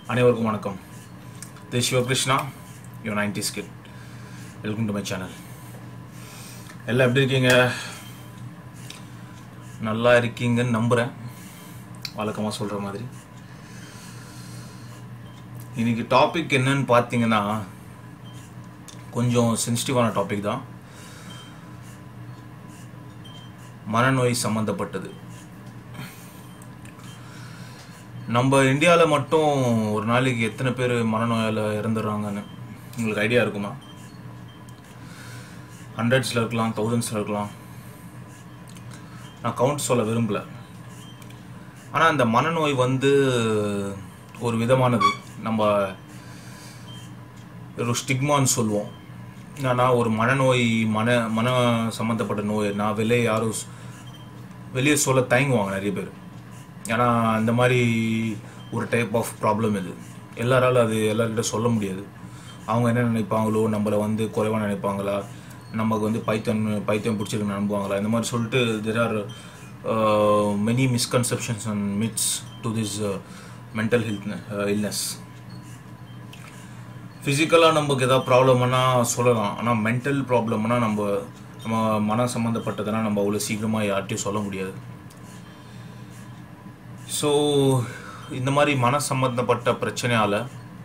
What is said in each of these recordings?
அனைவருக்கும் வணக்கம் this Sivakrishna yo ninety skid welcome to my channel எல்லாம் எப்படி இருக்கீங்க நல்லா இருக்கீங்கன்னு நம்புகிறேன் வழக்கமாக சொல்கிற மாதிரி இன்னைக்கு டாபிக் என்னன்னு பார்த்தீங்கன்னா கொஞ்சம் சென்சிட்டிவான டாபிக் தான் மனநோய் சம்மந்தப்பட்டது நம்ம இந்தியாவில் மட்டும் ஒரு நாளைக்கு எத்தனை பேர் மனநோயால் இறந்துடுறாங்கன்னு உங்களுக்கு ஐடியா இருக்குமா ஹண்ட்ரட்ஸில் இருக்கலாம் தௌசண்ட்ஸில் இருக்கலாம் நான் கவுண்ட் சொல்ல விரும்பல ஆனால் அந்த மனநோய் வந்து ஒரு விதமானது நம்ம ஒரு ஸ்டிக்மான்னு சொல்லுவோம் என்னன்னா ஒரு மனநோய் மன மன சம்மந்தப்பட்ட நோய் நான் வெளியே யாரும் ஸ்- வெளியே சொல்ல தயங்குவாங்க நிறைய பேர் ஏன்னா அந்த மாதிரி ஒரு டைப் ஆஃப் ப்ராப்ளம் இது எல்லாராலும் அது எல்லார்கிட்ட சொல்ல முடியாது அவங்க என்ன நினைப்பாங்களோ நம்மளை வந்து குறைவாக நினைப்பாங்களா நமக்கு வந்து பைத்தியம் பைத்தியம் பிடிச்சிருக்கு நம்புவாங்களா இந்த மாதிரி சொல்லிட்டு there are many misconceptions and myths to this mental health illness ஃபிசிக்கலாக நமக்கு ஏதாவது ப்ராப்ளம்னா சொல்லலாம் ஆனால் மென்டல் ப்ராப்ளம்னா நம்ம நம்ம மன சம்மந்தப்பட்டதுனா நம்ம அவ்வளோ சீக்கிரமாக யார்கிட்டையும் சொல்ல முடியாது ஸோ இந்த மாதிரி மன சம்மந்தப்பட்ட பிரச்சனையால்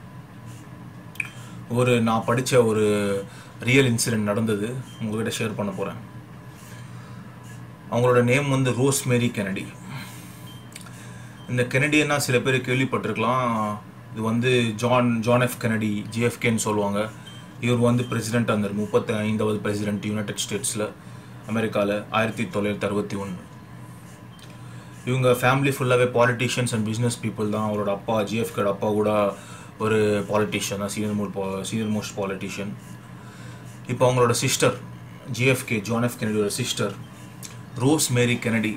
ஒரு நான் படித்த ஒரு ரியல் இன்சிடென்ட் நடந்தது உங்ககிட்ட ஷேர் பண்ண போகிறேன் அவங்களோட நேம் வந்து ரோஸ் மேரி கெனடி இந்த கெனடியன்னா சில பேர் கேள்விப்பட்டிருக்கலாம் இது வந்து ஜான் ஜான் எஃப் கெனடி ஜிஎஃப்கேன்னு சொல்லுவாங்க இவர் வந்து பிரசிடென்ட் அந்த முப்பத்தி ஐந்தாவது பிரசிடென்ட் யுனைடெட் ஸ்டேட்ஸில் அமெரிக்காவில் ஆயிரத்தி தொள்ளாயிரத்தி அறுபத்தி ஒன்று இவங்க ஃபேமிலி ஃபுல்லாகவே பாலிட்டிஷியன்ஸ் அண்ட் பிஸ்னஸ் பீப்புள் தான் அவரோட அப்பா ஜிஎஃப்கேட அப்பா கூட ஒரு பாலிட்டிஷியன் தான் senior mod senior most politician இப்போ அவங்களோட சிஸ்டர் ஜிஎஃப்கே ஜான் எஃப் கெனடியோட சிஸ்டர் ரோஸ் மேரி கெனடி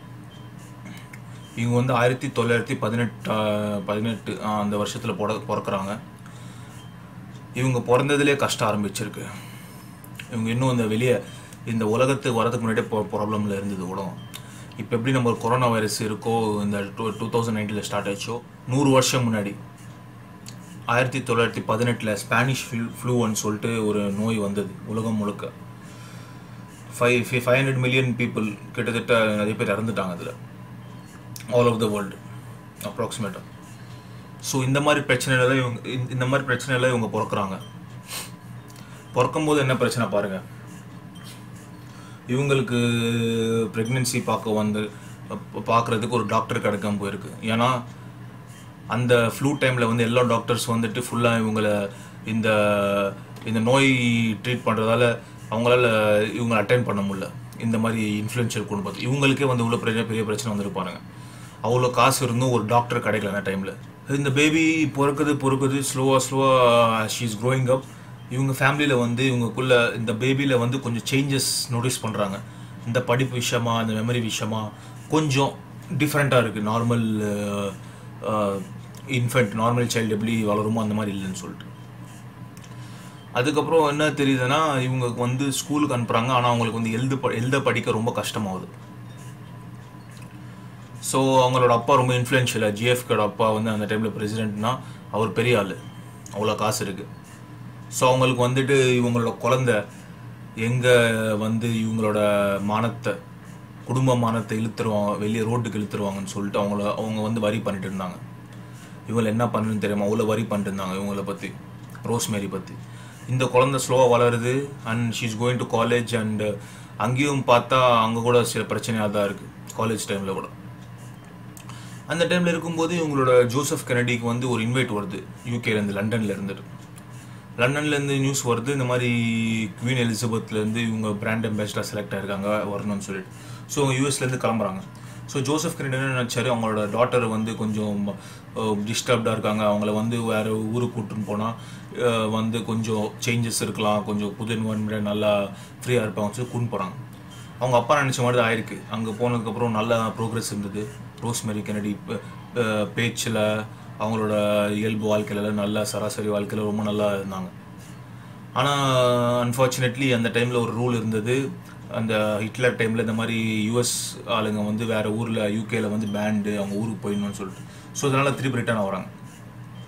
இவங்க வந்து ஆயிரத்தி தொள்ளாயிரத்தி பதினெட்டு பதினெட்டு அந்த வருஷத்தில் பிற பிறக்கிறாங்க இவங்க பிறந்ததுலேயே கஷ்டம் ஆரம்பிச்சிருக்கு இவங்க இன்னும் இந்த வெளியே இந்த உலகத்துக்கு வரதுக்கு முன்னாடியே ப்ராப்ளமில் இருந்தது உலகம் இப்போ எப்படி நம்ம கொரோனா வைரஸ் இருக்கோ இந்த டூ டூ தௌசண்ட் நைன்டீனில் ஸ்டார்ட் ஆயிடுச்சோ நூறு வருஷம் முன்னாடி ஆயிரத்தி தொள்ளாயிரத்தி பதினெட்டில் ஸ்பானிஷ் ஃப்ளூ ஃப்ளூன்னு சொல்லிட்டு ஒரு நோய் வந்தது உலகம் முழுக்க five five hundred million people கிட்டத்தட்ட நிறைய பேர் இறந்துட்டாங்க அதில் ஆல் ஓவர் த வேர்ல்டு அப்ராக்சிமேட்டாக ஸோ இந்த மாதிரி பிரச்சனையில தான் இவங்க இந்த- இந்த மாதிரி பிரச்சனையில இவங்க பிறக்குறாங்க பிறக்கும்போது என்ன பிரச்சனை பாருங்க இவங்களுக்கு ப்ரெக்னென்சி பார்க்க வந்து ப- பார்க்கறதுக்கு ஒரு டாக்டர் கிடைக்காம போயிருக்கு ஏன்னா அந்த ஃப்ளூ டைமில் வந்து எல்லா டாக்டர்ஸ் வந்துட்டு ஃபுல்லாக இவங்கள இந்த இந்த நோய் ட்ரீட் பண்ணுறதால அவங்களால இவங்க அட்டைன் பண்ண முடியல இந்த மாதிரி இன்ஃப்ளூயன்ஷியல் குடும்பத்து இவங்களுக்கே வந்து இவ்வளோ பெரிய பெரிய பிரச்சனை வந்துருப்பாருங்க அவ்வளோ காசு இருந்தும் ஒரு டாக்டர் கிடைக்கல அந்த டைமில் இந்த பேபி பிறக்குது பிறக்குது ஸ்லோவாக ஸ்லோவாக ஷீ இஸ் க்ரோயிங் அப் இவங்க ஃபேமிலியில் வந்து இவங்களுக்குள்ள இந்த பேபியில் வந்து கொஞ்சம் சேஞ்சஸ் நோட்டீஸ் பண்ணுறாங்க இந்த படிப்பு விஷயமா இந்த மெமரி விஷயமா கொஞ்சம் டிஃப்ரெண்ட்டாக இருக்குது நார்மல் இன்ஃபென்ட் நார்மல் சைல்டு எப்படி வளருமோ அந்த மாதிரி இல்லைன்னு சொல்லிட்டு அதுக்கப்புறம் என்ன தெரியுதுன்னா இவங்களுக்கு வந்து ஸ்கூலுக்கு அனுப்புகிறாங்க ஆனால் அவங்களுக்கு வந்து எழுத ப எழுத படிக்க ரொம்ப கஷ்டமாகுது ஸோ அவங்களோட அப்பா ரொம்ப இன்ஃப்ளூயன்ஷியலாக ஜிஎஃப்கோட அப்பா வந்து அந்த டைமில் பிரசிடென்ட்னா அவர் பெரிய ஆள் அவ்வளோ காசு இருக்குது ஸோ அவங்களுக்கு வந்துட்டு இவங்களோட குழந்தை எங்கே வந்து இவங்களோட மானத்தை குடும்ப மானத்தை இழுத்துருவாங்க வெளியே ரோட்டுக்கு இழுத்துருவாங்கன்னு சொல்லிட்டு அவங்கள அவங்க வந்து வரி பண்ணிட்டு இருந்தாங்க இவங்களை என்ன பண்ணுன்னு தெரியாமல் அவ்வளோ வரி பண்ணிட்டு இருந்தாங்க இவங்கள பற்றி ரோஸ்மேரி பற்றி இந்த குழந்தை ஸ்லோவாக வளருது and she is going to college and அங்கேயும் பார்த்தா அங்கே கூட சில பிரச்சனையாக தான் இருக்குது காலேஜ் டைமில் கூட அந்த டைமில் இருக்கும்போது இவங்களோட ஜோசப் கெனடிக்கு வந்து ஒரு இன்வைட் வருது யூகேலேருந்து லண்டன்ல இருந்துட்டு லண்டன்லேருந்து நியூஸ் வருது இந்த மாதிரி குவீன் எலிசபெத்லேருந்து இவங்க பிராண்ட் அம்பாசிடர் செலக்ட் ஆயிருக்காங்க வரணும்னு சொல்லிட்டு ஸோ யூஎஸ்லேருந்து கிளம்புறாங்க ஸோ ஜோசப் கெனடி என்ன நினச்சாரு அவங்களோட டாட்டர் வந்து கொஞ்சம் டிஸ்டர்ப்டாக இருக்காங்க அவங்கள வந்து வேறு ஊருக்கு கூட்டின்னு போனால் வந்து கொஞ்சம் சேஞ்சஸ் இருக்கலாம் கொஞ்சம் புது என்வரன்மெண்ட் நல்லா ஃப்ரீயாக இருப்பாங்க சொல்லி கூட்டின்னு போகிறாங்க அவங்க அப்பா நினச்ச மாதிரி தான் ஆயிருக்கு அங்கே போனதுக்கப்புறம் நல்ல ப்ரோக்ரஸ் இருந்தது ரோஸ்மெரி கெனடி பேச்சில் அவங்களோட இயல்பு வாழ்க்கையில நல்ல சராசரி வாழ்க்கையில் ரொம்ப நல்லா இருந்தாங்க ஆனால் அன்ஃபார்ச்சுனேட்லி அந்த டைமில் ஒரு ரூல் இருந்தது அந்த ஹிட்லர் டைமில் இந்த மாதிரி யூஎஸ் ஆளுங்க வந்து வேறு ஊரில் யூகேல வந்து பேண்டு அவங்க ஊருக்கு போயிடணும்னு சொல்லிட்டு ஸோ அதனால் திருப்பி ரிட்டர்ன் ஆகுறாங்க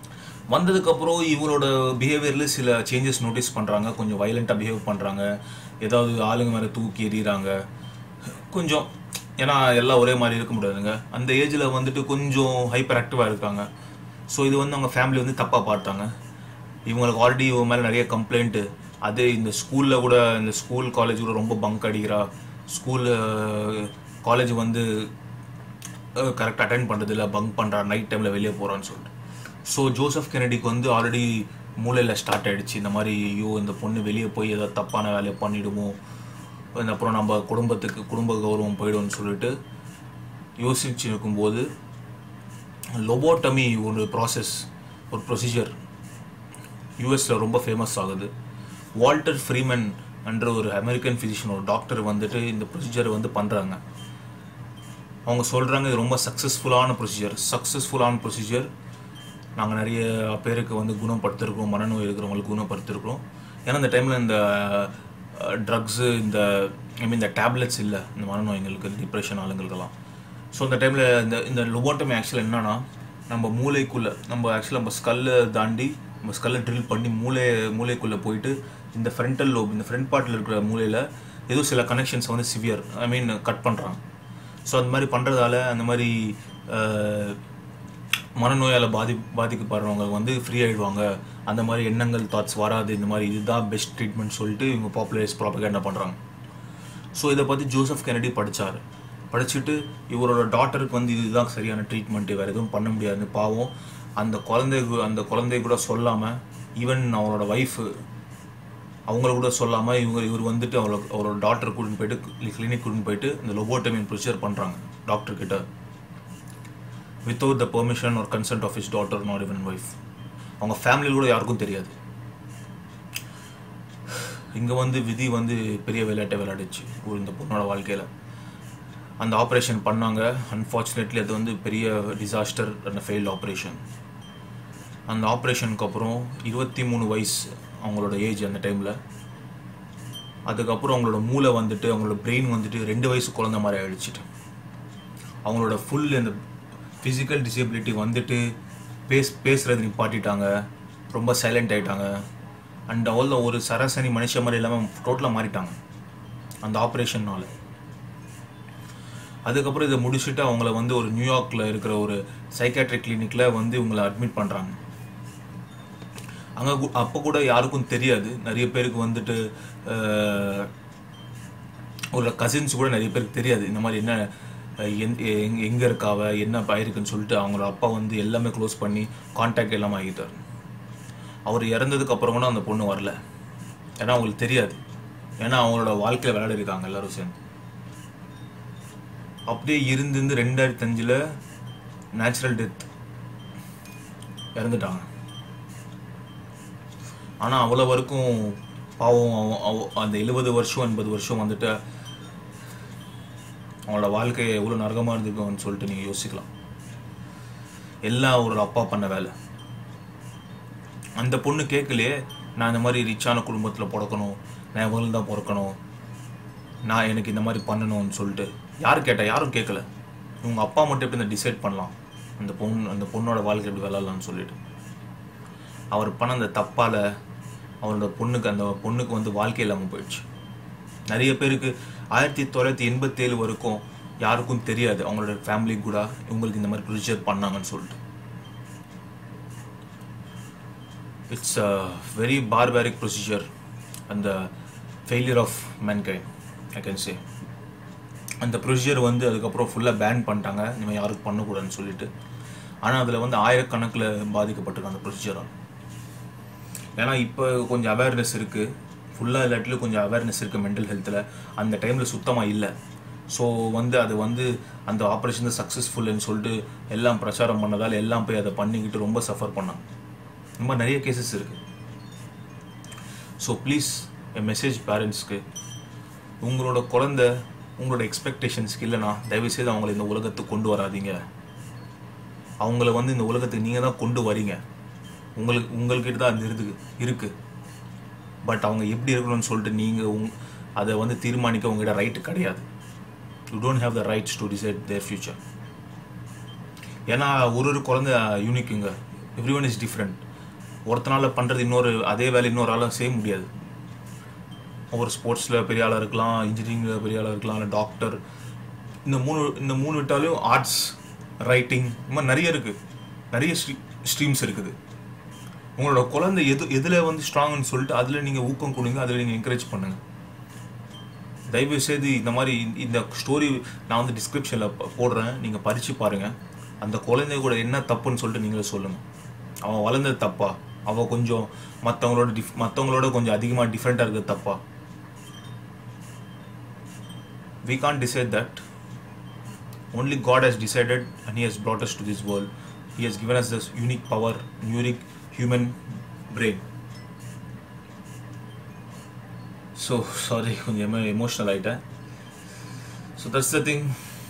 வந்ததுக்கப்புறம் இவங்களோட பிஹேவியரில் சில சேஞ்சஸ் நோட்டீஸ் பண்ணுறாங்க கொஞ்சம் வயலண்ட்டாக பிஹேவ் பண்ணுறாங்க ஏதாவது ஆளுங்க மேலே தூக்கி எறிகிறாங்க கொஞ்சம் ஏன்னா எல்லாம் ஒரே மாதிரி இருக்க முடியாதுங்க அந்த ஏஜில் வந்துட்டு கொஞ்சம் ஹைப்பர் ஆக்டிவாக இருக்காங்க ஸோ இது வந்து அவங்க ஃபேமிலி வந்து தப்பாக பார்த்தாங்க இவங்களுக்கு ஆல்ரெடி இவங்க மேலே நிறைய கம்ப்ளைண்ட்டு அதே இந்த ஸ்கூலில் கூட இந்த ஸ்கூல் காலேஜ் கூட ரொம்ப பங்க் அடிக்கிறா ஸ்கூல் காலேஜ் வந்து கரெக்டாக அட்டென்ட் பண்ணுறதில்ல பங்க் பண்ணுறா நைட் டைமில் வெளியே போகிறான்னு சொல்லிட்டு ஸோ ஜோசப் கெனடிக்கு வந்து ஆல்ரெடி மூளையில் ஸ்டார்ட் ஆயிடுச்சு இந்த மாதிரி ஐயோ இந்த பொண்ணு வெளியே போய் ஏதாவது தப்பான வேலையை பண்ணிடுமோ இந்த அப்புறம் நம்ம குடும்பத்துக்கு குடும்ப கௌரவம் போயிடும்னு சொல்லிட்டு யோசிச்சு இருக்கும்போது லொபோட்டமி ஒரு ப்ராசஸ் ஒரு ப்ரொசீஜர் யூஎஸில் ரொம்ப ஃபேமஸ் ஆகுது வால்டர் ஃப்ரீமன் என்ற ஒரு அமெரிக்கன் ஃபிசிஷியன் ஒரு டாக்டர் வந்துட்டு இந்த ப்ரொசீஜரை வந்து பண்ணுறாங்க அவங்க சொல்கிறாங்க இது ரொம்ப சக்ஸஸ்ஃபுல்லான ப்ரொசீஜர் சக்ஸஸ்ஃபுல்லான ப்ரொசீஜர் நாங்கள் நிறைய பேருக்கு வந்து குணப்படுத்திருக்கிறோம் மனநோய் இருக்கிறவங்களுக்கு குணப்படுத்திருக்கிறோம் ஏன்னா இந்த டைமில் இந்த ட்ரக்ஸு இந்த ஐ மீன் இந்த டேப்லெட்ஸ் இல்லை இந்த மனநோய்களுக்கு டிப்ரெஷன் ஆளுங்களுக்கெல்லாம் ஸோ அந்த டைமில் இந்த இந்த லொபோட்டமி ஆக்சுவலாக என்னன்னா நம்ம மூளைக்குள்ளே நம்ம ஆக்சுவலாக நம்ம ஸ்கல்லை தாண்டி நம்ம ஸ்கல்லை ட்ரில் பண்ணி மூளை மூளைக்குள்ளே போயிட்டு இந்த ஃப்ரண்டல் லோப் இந்த ஃப்ரண்ட் பார்ட்டில் இருக்கிற மூளையில் ஏதோ சில கனெக்ஷன்ஸ் வந்து சிவியர் ஐ மீன் கட் பண்ணுறாங்க ஸோ அந்த மாதிரி பண்ணுறதால அந்த மாதிரி அஹ், மனநோயால் பாதி பாதிக்கப்படுறவங்க வந்து ஃப்ரீ ஆயிடுவாங்க அந்த மாதிரி எண்ணங்கள் தாட்ஸ் வராது இந்த மாதிரி இதுதான் பெஸ்ட் ட்ரீட்மெண்ட் சொல்லிட்டு இவங்க பாப்புலரைஸ் ப்ராப்பகேண்டா பண்ணுறாங்க ஸோ இதை பற்றி ஜோசப் கெனடி படிச்சாரு படிச்சுட்டு இவரோட டாட்டருக்கு வந்து இதுதான் சரியான ட்ரீட்மெண்ட் வேறு எதுவும் பண்ண முடியாது பாவம் அந்த குழந்தை கு- அந்த குழந்தை கூட சொல்லாமல் ஈவன் அவரோட ஒய்ஃபு அவங்கள கூட சொல்லாமல் இவங்க இவர் வந்துட்டு அவளோ அவரோட டாக்டர் கூட்டின்னு போயிட்டு கிளினிக் கூட்டின்னு போயிட்டு இந்த லொபோட்டமின் ப்ரொசீஜர் பண்ணுறாங்க டாக்டர் கிட்ட வித்தவுட் த பெர்மிஷன் ஒரு consent of his daughter not even wife அவங்க ஃபேமிலியில் கூட யாருக்கும் தெரியாது இங்கே வந்து விதி வந்து பெரிய விளையாட்டை விளையாடுச்சு ஒரு இந்த பொண்ணோட வாழ்க்கையில் அந்த ஆப்ரேஷன் பண்ணாங்க அன்ஃபார்ச்சுனேட்லி அது வந்து பெரிய டிசாஸ்டர் அந்த ஃபெயில்டு ஆப்ரேஷன் அந்த ஆப்ரேஷனுக்கு அப்புறம் இருபத்தி மூணு வயசு அவங்களோட ஏஜ் அந்த டைமில் அதுக்கப்புறம் அவங்களோட மூளை வந்துட்டு அவங்களோட பிரெயின் வந்துட்டு ரெண்டு வயசு குழந்த மாதிரி ஆயிடுச்சிட்டு அவங்களோட ஃபுல் இந்த ஃபிசிக்கல் டிசபிலிட்டி வந்துட்டு பேஸ் பேசுறது நிப்பாட்டிட்டாங்க ரொம்ப சைலண்ட் ஆயிட்டாங்க அண்ட் அவ்வளோ ஒரு சராசரி மனுஷ மாதிரி இல்லாமல் டோட்டலாக மாறிட்டாங்க அந்த ஆப்ரேஷன்னால அதுக்கப்புறம் இதை முடிச்சுட்டு அவங்கள வந்து ஒரு நியூயார்க்கில் இருக்கிற ஒரு சைக்காட்ரிக் கிளினிக்கில் வந்து இவங்களை அட்மிட் பண்ணுறாங்க அங்கே அப்போ கூட யாருக்கும் தெரியாது நிறைய பேருக்கு வந்துட்டு அஹ், ஒரு கசின்ஸ் கூட நிறைய பேருக்கு தெரியாது இந்த மாதிரி என்ன அஹ், எந்- எங்க எங்கே இருக்காவ என்ன ஆயிருக்குன்னு சொல்லிட்டு அவங்களோட அப்பா வந்து எல்லாமே க்ளோஸ் பண்ணி கான்டாக்ட் எல்லாமே ஆகிட்டார் அவர் இறந்ததுக்கு அப்புறம் கூட அந்த பொண்ணு வரல ஏன்னா அவங்களுக்கு தெரியாது ஏன்னா அவங்களோட வாழ்க்கையில் விளையாடி இருக்காங்க எல்லாரும் சேர்ந்து அப்படியே இருந்து இருந்து ரெண்டாயிரத்தி அஞ்சில் நேச்சுரல் டெத் இறந்துட்டாங்க ஆனால் அவ்வளோ வரைக்கும் பாவம் அவ- அவ- அந்த எழுபது வருஷம் எண்பது வருஷம் வந்துட்டு அவங்களோட வாழ்க்கை எவ்வளோ நரகமாக இருந்திருக்கும்னு சொல்லிட்டு நீங்கள் யோசிக்கலாம் எல்லாம் அவரோட அப்பா பண்ண வேலை அந்த பொண்ணு கேட்கலையே நான் இந்த மாதிரி ரிச்சான குடும்பத்தில் பிறக்கணும் நான் இவங்க தான் பிறக்கணும் நான் எனக்கு இந்த மாதிரி பண்ணணும்னு சொல்லிட்டு யார் கேட்டா யாரும் கேட்கல இவங்க அப்பா மட்டும் எப்படி இந்த டிசைட் பண்ணலாம் அந்த பொண்ணு அந்த பொண்ணோட வாழ்க்கை எப்படி விளாட்லாம்னு சொல்லிட்டு அவர் பண்ண அந்த தப்பால் அவரோட பொண்ணுக்கு அந்த பொண்ணுக்கு வந்து வாழ்க்கை இல்லாமல் போயிடுச்சு நிறைய பேருக்கு ஆயிரத்தி தொள்ளாயிரத்தி எண்பத்தேழு வரைக்கும் யாருக்கும் தெரியாது அவங்களோட ஃபேமிலி கூட இவங்களுக்கு இந்த மாதிரி ப்ரொசீஜர் பண்ணாங்கன்னு சொல்லிட்டு it's a very barbaric procedure அந்த failure of mankind I can say அந்த ப்ரொசீஜர் வந்து அதுக்கப்புறம் ஃபுல்லாக பேன் பண்ணிட்டாங்க இனிமேல் யாருக்கும் பண்ணக்கூடாதுன்னு சொல்லிட்டு ஆனால் அதில் வந்து ஆயிரக்கணக்கில் பாதிக்கப்பட்டிருக்காங்க அந்த ப்ரொசீஜரால் ஏன்னா இப்போ கொஞ்சம் அவேர்னஸ் இருக்குது ஃபுல்லாக இல்லாட்டிலும் கொஞ்சம் அவேர்னஸ் இருக்குது மென்டல் ஹெல்த்தில் அந்த டைமில் சுத்தமாக இல்லை ஸோ வந்து அது வந்து அந்த ஆப்ரேஷன் சக்ஸஸ்ஃபுல்லுன்னு சொல்லிட்டு எல்லாம் பிரச்சாரம் பண்ணதால் எல்லாம் போய் அதை பண்ணிக்கிட்டு ரொம்ப சஃபர் பண்ணாங்க இந்த மாதிரி நிறைய கேசஸ் இருக்குது ஸோ ப்ளீஸ் என் மெசேஜ் பேரண்ட்ஸ்க்கு உங்களோட குழந்தை உங்களோட எக்ஸ்பெக்டேஷன்ஸ்க்கு இல்லைனா தயவுசெய்து அவங்கள இந்த உலகத்துக்கு கொண்டு வராதீங்க அவங்கள வந்து இந்த உலகத்துக்கு நீங்கள் தான் கொண்டு வரீங்க உங்களுக்கு உங்கள்கிட்ட தான் அது இருக்கு இருக்கு பட் அவங்க எப்படி இருக்கணும்னு சொல்லிட்டு நீங்கள் உங் அதை வந்து தீர்மானிக்க உங்ககிட்ட ரைட்டு கிடையாது you don't have the rights to decide their future ஏன்னா ஒரு ஒரு குழந்தை யூனிக்குங்க எவ்ரி ஒன் இஸ் டிஃப்ரெண்ட் ஒருத்தனால பண்ணுறது இன்னொரு அதே வேலை இன்னொரு ஆளாக செய்ய முடியாது ஒரு ஸ்போர்ட்ஸில் பெரிய ஆளாக இருக்கலாம் இன்ஜினியரிங்கில் பெரிய ஆளாக இருக்கலாம் இல்லை டாக்டர் இந்த மூணு இந்த மூணு விட்டாலையும் ஆர்ட்ஸ் ரைட்டிங் இந்த மாதிரி நிறைய இருக்குது நிறைய ஸ்ட்ரீம்ஸ் இருக்குது உங்களோட குழந்தை எது எதில் வந்து ஸ்ட்ராங்னு சொல்லிட்டு அதில் நீங்கள் ஊக்கம் கொடுங்க அதில் நீங்கள் என்கரேஜ் பண்ணுங்கள் தயவு செய்து இந்த மாதிரி இந்த- இந்த ஸ்டோரி நான் வந்து டிஸ்கிரிப்ஷனில் போடுறேன் நீங்கள் படித்து பாருங்கள் அந்த குழந்தை கூட என்ன தப்புன்னு சொல்லிட்டு நீங்களே சொல்லுங்கள் அவன் வளர்ந்தது தப்பா அவன் கொஞ்சம் மற்றவங்களோட டிஃப் மற்றவங்களோட கொஞ்சம் அதிகமாக டிஃப்ரெண்ட்டாக இருக்கிறது தப்பா we can't decide that only god has decided and he has brought us to this world he has given us this unique power unique human brain so sorry கொஞ்சம் எமோஷனல் ஆயிட்டேன் so that's the thing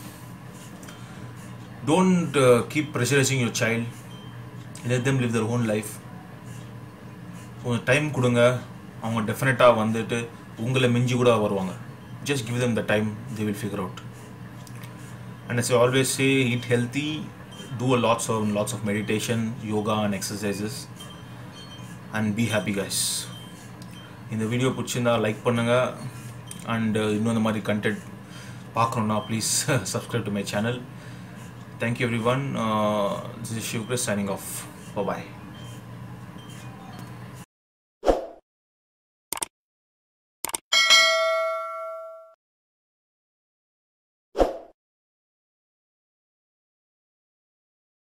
don't uh, keep pressurizing your child let them live their own life கொஞ்சம் time கொடுங்க அவங்க டெஃபினட்டாக வந்துட்டு உங்களை மிஞ்சி கூட வருவாங்க just give them the time they will figure out and as i always say eat healthy do a lots of lots of meditation yoga and exercises and be happy guys இந்த video பிடிச்சிருந்தா like பண்ணுங்கள் and இன்னும் இந்த மாதிரி content பார்க்கணுன்னா please subscribe to my channel thank you every one this is Shiv signing off bye